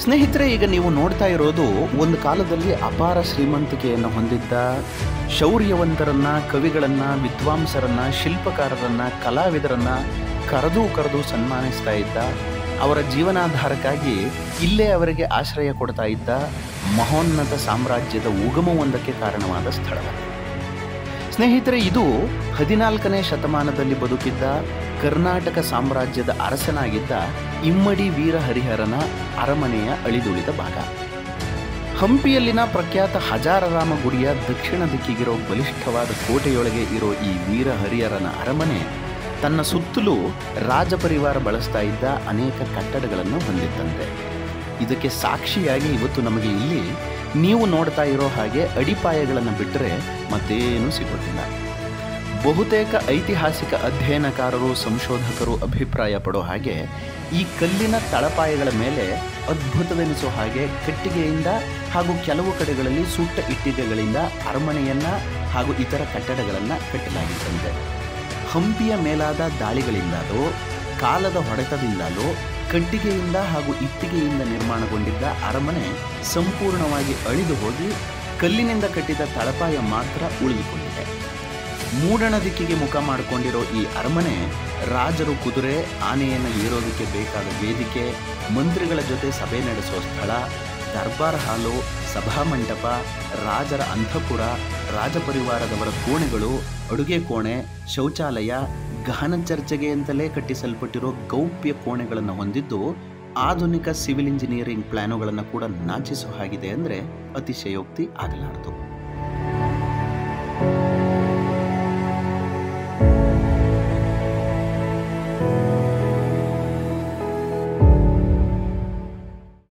ಸ್ನೇಹಿತರೆ ಈಗ ನೀವು ನೋಡ್ತಾ ಇರೋದು ಒಂದು ಕಾಲದಲ್ಲಿ ಅಪಾರ ಶ್ರೀಮಂತಿಕೆಯನ್ನು ಹೊಂದಿದ್ದ ಶೌರ್ಯವಂತರನ್ನ ಕವಿಗಳನ್ನ ವಿದ್ವಾಂಸರನ್ನ ಶಿಲ್ಪಕಾರರನ್ನ ಕಲಾವಿದರನ್ನ ಕರೆದು ಕರೆದು ಸನ್ಮಾನಿಸ್ತಾ ಇದ್ದ ಅವರ ಜೀವನಾಧಾರಕ್ಕಾಗಿ ಇಲ್ಲೇ ಅವರಿಗೆ ಆಶ್ರಯ ಕೊಡ್ತಾ ಇದ್ದ ಮಹೋನ್ನತ ಸಾಮ್ರಾಜ್ಯದ ಉಗಮವೊಂದಕ್ಕೆ ಕಾರಣವಾದ ಸ್ಥಳವಾಗಿದೆ ಸ್ನೇಹಿತರೆ ಇದು ಹದಿನಾಲ್ಕನೇ ಶತಮಾನದಲ್ಲಿ ಬದುಕಿದ್ದ ಕರ್ನಾಟಕ ಸಾಮ್ರಾಜ್ಯದ ಅರಸನಾಗಿದ್ದ ಇಮ್ಮಡಿ ವೀರ ಹರಿಹರನ ಅರಮನೆಯ ಅಳಿದುಳಿದ ಭಾಗ ಹಂಪಿಯಲ್ಲಿನ ಪ್ರಖ್ಯಾತ ಹಜಾರರಾಮ ಗುಡಿಯ ದಕ್ಷಿಣ ದಿಕ್ಕಿಗಿರೋ ಬಲಿಷ್ಠವಾದ ಕೋಟೆಯೊಳಗೆ ಇರೋ ಈ ವೀರ ಹರಿಹರನ ಅರಮನೆ ತನ್ನ ಸುತ್ತಲೂ ರಾಜಪರಿವಾರ ಬಳಸ್ತಾ ಇದ್ದ ಅನೇಕ ಕಟ್ಟಡಗಳನ್ನು ಹೊಂದಿತ್ತಂತೆ ಇದಕ್ಕೆ ಸಾಕ್ಷಿಯಾಗಿ ಇವತ್ತು ನಮಗೆ ಇಲ್ಲಿ ನೀವು ನೋಡ್ತಾ ಇರೋ ಹಾಗೆ ಅಡಿಪಾಯಗಳನ್ನು ಬಿಟ್ಟರೆ ಮತ್ತೇನೂ ಸಿಗೋದಿಲ್ಲ ಬಹುತೇಕ ಐತಿಹಾಸಿಕ ಅಧ್ಯಯನಕಾರರು ಸಂಶೋಧಕರು ಅಭಿಪ್ರಾಯ ಪಡೋ ಹಾಗೆ ಈ ಕಲ್ಲಿನ ತಳಪಾಯಗಳ ಮೇಲೆ ಅದ್ಭುತವೆನಿಸೋ ಹಾಗೆ ಕಟ್ಟಿಗೆಯಿಂದ ಹಾಗೂ ಕೆಲವು ಕಡೆಗಳಲ್ಲಿ ಸುಟ್ಟ ಇಟ್ಟಿಗೆಗಳಿಂದ ಅರಮನೆಯನ್ನ ಹಾಗೂ ಇತರ ಕಟ್ಟಡಗಳನ್ನು ಕಟ್ಟಲಾಗಿತ್ತಂತೆ ಹಂಪಿಯ ಮೇಲಾದ ದಾಳಿಗಳಿಂದಲೋ ಕಾಲದ ಹೊಡೆತದಿಂದಲೋ ಕಟ್ಟಿಗೆಯಿಂದ ಹಾಗೂ ಇಟ್ಟಿಗೆಯಿಂದ ನಿರ್ಮಾಣಗೊಂಡಿದ್ದ ಅರಮನೆ ಸಂಪೂರ್ಣವಾಗಿ ಅಳಿದು ಹೋಗಿ ಕಲ್ಲಿನಿಂದ ಕಟ್ಟಿದ ತಳಪಾಯ ಮಾತ್ರ ಉಳಿದುಕೊಂಡಿದೆ ಮೂಡಣ ದಿಕ್ಕಿಗೆ ಮುಖ ಮಾಡಿಕೊಂಡಿರೋ ಈ ಅರಮನೆ ರಾಜರು ಕುದುರೆ ಆನೆಯನ್ನು ಏರೋದಕ್ಕೆ ಬೇಕಾದ ವೇದಿಕೆ ಮಂತ್ರಿಗಳ ಜೊತೆ ಸಭೆ ನಡೆಸೋ ಸ್ಥಳ ದರ್ಬಾರ್ ಹಾಲು ಸಭಾಮಂಟಪ ರಾಜರ ಅಂತಃಪುರ ರಾಜಪರಿವಾರದವರ ಕೋಣೆಗಳು ಅಡುಗೆ ಕೋಣೆ ಶೌಚಾಲಯ ಗಹನ ಚರ್ಚೆಗೆ ಅಂತಲೇ ಕಟ್ಟಿಸಲ್ಪಟ್ಟಿರೋ ಗೌಪ್ಯ ಕೋಣೆಗಳನ್ನು ಹೊಂದಿದ್ದು ಆಧುನಿಕ ಸಿವಿಲ್ ಇಂಜಿನಿಯರಿಂಗ್ ಪ್ಲಾನುಗಳನ್ನು ಕೂಡ ನಾಚಿಸೋ ಹಾಗಿದೆ ಅಂದರೆ ಅತಿಶಯೋಕ್ತಿ ಆಗಲಾರದು